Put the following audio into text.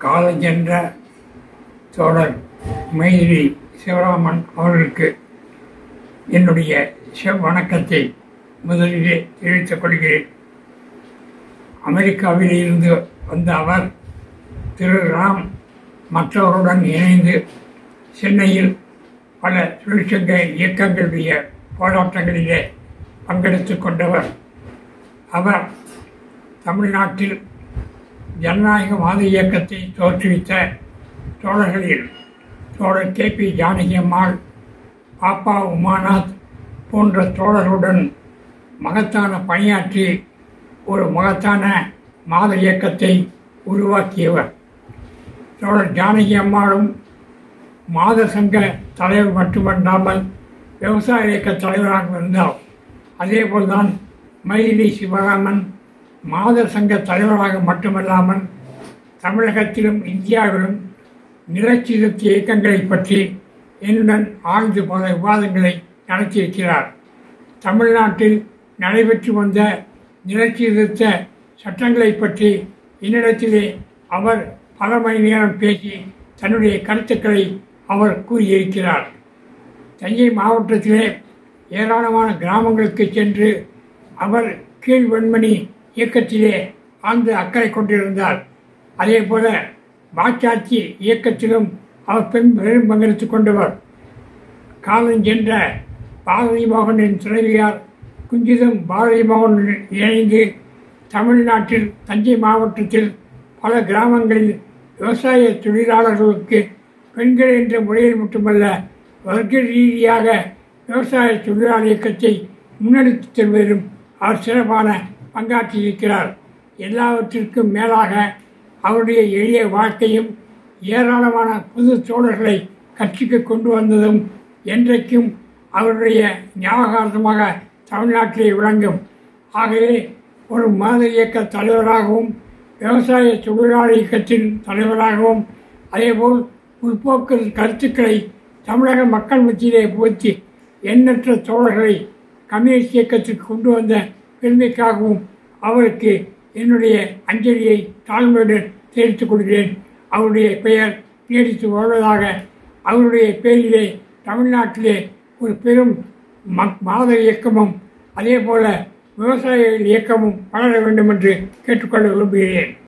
காலஞ்சென்ற தோழர் மைதிரி சிவராமன் அவர்களுக்கு என்னுடைய செவ் வணக்கத்தை முதலிலே தெரிவித்துக் கொள்கிறேன் அமெரிக்காவில் இருந்து வந்த அவர் திரு ராம் மற்றவருடன் இணைந்து சென்னையில் பல தொழிற்சங்க இயக்கங்களுடைய போராட்டங்களிலே பங்கெடுத்து கொண்டவர் அவர் தமிழ்நாட்டில் ஜனநாயகவாத இயக்கத்தை தோற்றுவித்த தோழர்களில் தோழர் கே பி ஜானகி அம்மாள் பாப்பா உமாநாத் போன்ற தோழர்களுடன் மகத்தான பணியாற்றி ஒரு மகத்தான மாத இயக்கத்தை உருவாக்கியவர் தோழர் ஜானகி அம்மாளும் மாத சங்க தலைவர் மட்டுமல்லாமல் விவசாய இயக்க தலைவராக இருந்தார் அதேபோல்தான் மயிலி சிவராமன் மாத சங்க தலைவராக மட்டுமல்லாமல் தமிழகத்திலும் இந்தியாவிலும் நிலச்சீர்த்த இயக்கங்களை பற்றி என்னுடன் ஆழ்ந்து பல விவாதங்களை நடத்தியிருக்கிறார் தமிழ்நாட்டில் நடைபெற்று வந்த நிலச்சீர்த்த சட்டங்களை பற்றி என்னிடத்திலே அவர் பல மணி நேரம் பேசி தன்னுடைய கருத்துக்களை அவர் கூறியிருக்கிறார் தஞ்சை மாவட்டத்திலே ஏராளமான கிராமங்களுக்கு சென்று அவர் கீழ் வெண்மணி இயக்கத்திலே ஆழ்ந்து அக்கறை கொண்டிருந்தார் அதே போல வாச்சாட்சி இயக்கத்திலும் அவர் பெண் பெரும் பங்கெடுத்துக் கொண்டவர் காலஞ்சென்ற பாரதி மோகனின் துணைவியார் குஞ்சிதம் பாரதி மோகன் இணைந்து தமிழ்நாட்டில் தஞ்சை மாவட்டத்தில் பல கிராமங்களில் விவசாய தொழிலாளர்களுக்கு பெண்கள் என்ற முறையில் மட்டுமல்ல வர்க்க ரீதியாக விவசாய தொழிலாளர் இயக்கத்தை முன்னெடுத்துச் செல்வதிலும் அவர் சிறப்பான பங்காற்றியிருக்கிறார் எல்லாவற்றிற்கும் மேலாக அவருடைய எளிய வாழ்க்கையும் ஏராளமான புது தோழர்களை கட்சிக்கு கொண்டு வந்ததும் என்றைக்கும் அவருடைய ஞாபகார்த்தமாக தமிழ்நாட்டிலே விளங்கும் ஆகவே ஒரு மத இயக்க தலைவராகவும் விவசாய தொழிலாளர் இயக்கத்தின் தலைவராகவும் அதேபோல் முற்போக்கு கருத்துக்களை தமிழக மக்கள் மத்தியிலே புகுத்தி எண்ணற்ற தோழர்களை கம்யூனிஸ்ட் இயக்கத்திற்கு கொண்டு வந்த பெருமைக்காகவும் அவருக்கு என்னுடைய அஞ்சலியை தாழ்மையுடன் தெரிவித்துக் கொள்கிறேன் அவருடைய பெயர் நீடித்து வாழ்வதாக அவருடைய பேரிலே தமிழ்நாட்டிலே ஒரு பெரும் ம- மாத இயக்கமும் அதே போல விவசாய இயக்கமும் வளர வேண்டும் என்று கேட்டுக்கொள்ள விரும்புகிறேன்